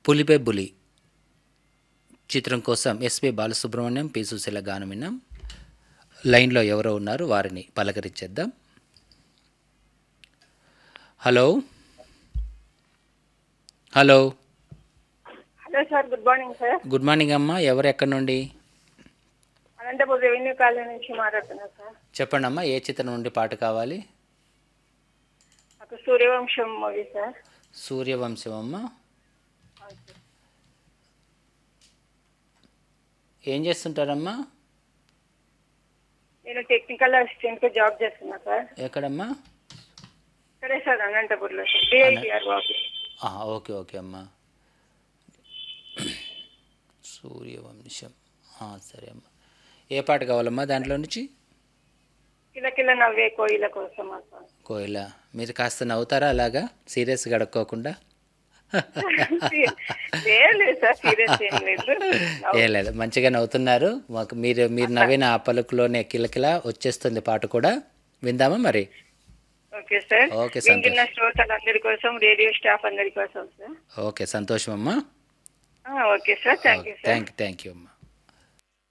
పులిపే bully చిత్రం కోసం SP Balasubrahmanyam P Susheela గానం విన్నాం లైన్లో ఎవరో ఉన్నారు వారిని పలకరించేద్దాం hello hello hello sir good morning sir good morning అమ్మా ఎవరు ఎక్కడి నుండి అనంతపురం రెవెన్యూ కాలనీ నుంచి మాట్లాడుతున్నా సార్ చెప్పండి అమ్మా ఏ చిత్రం నుండి పాట కావాలి నాకు సూర్యవంశం మూవీ సార్ సూర్యవంశం అమ్మ ఏం చేస్తుంటారమ్మా నేను టెక్నికల్ అసిస్టెంట్గా జాబ్ చేస్తున్నా సార్ ఎక్కడమ్మా సరే సార్ అనంతపురంలో సార్ డిఐటిఆర్ ఆఫీస్ ఆ, ఓకే ఓకే అమ్మా సూర్యవంశం ఆ, సరే అమ్మా ఏ పాట కావాలమ్మా దాంట్లో నుంచి కిలకిల నవ్వే కోయిల కోసం సార్ కోయిల మీరు కాస్త నవ్వుతారా అలాగా సీరియస్గా అడక్కోకుండా లేదు లేదు సార్ సీరియస్ ఏం లేదు ఏం లేదు మంచిగా నవ్వుతున్నారు మాకు మీరు మీరు నవ్విన ఆ పలుకులోనే కిలకిల వచ్చేస్తుంది పాట కూడా విందామా మరి ఓకే సార్ ఓకే, సంతోష్. వింటున్న శ్రోతలు అందరి కోసం రేడియో స్టాఫ్ అందరి కోసం సార్ ఓకే సంతోషం అమ్మా ఆ, okay sir thank you sir thank thank you అమ్మా